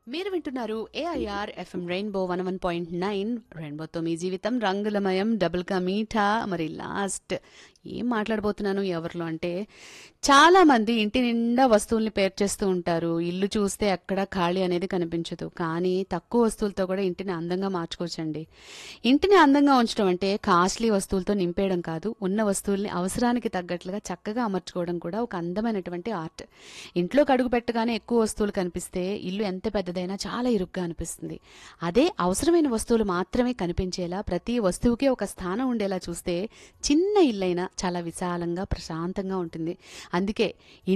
మీరు వింటున్నారు A I R FM Rainbow one one point nine రెయిన్బోతో మీ జీవితం రంగులమయం డబుల్ కా మీఠా మరి లాస్ట్ ఏం మాట్లాడబోతున్నాను ఎవరిలో అంటే చాలా మంది ఇంటి నిండా వస్తువుల్ని పేర్చేస్తూ ఉంటారు ఇల్లు చూస్తే ఎక్కడ ఖాళీ అనేది కనిపించదు కానీ తక్కువ వస్తువులతో కూడా ఇంటిని అందంగా మార్చుకోవచ్చండి ఇంటిని అందంగా ఉంచడం అంటే కాస్ట్లీ వస్తువులతో నింపేయడం కాదు ఉన్న వస్తువుల్ని అవసరానికి తగ్గట్లుగా చక్కగా అమర్చుకోవడం కూడా ఒక అందమైనటువంటి ఆర్ట్ ఇంట్లోకి అడుగు పెట్టగానే ఎక్కువ వస్తువులు కనిపిస్తే ఇల్లు ఎంత పెద్దదైనా చాలా ఇరుగ్గా అనిపిస్తుంది అదే అవసరమైన వస్తువులు మాత్రమే కనిపించేలా ప్రతి వస్తువుకి ఒక స్థానం ఉండేలా చూస్తే చిన్న ఇల్లైనా చాలా విశాలంగా ప్రశాంతంగా ఉంటుంది అందుకే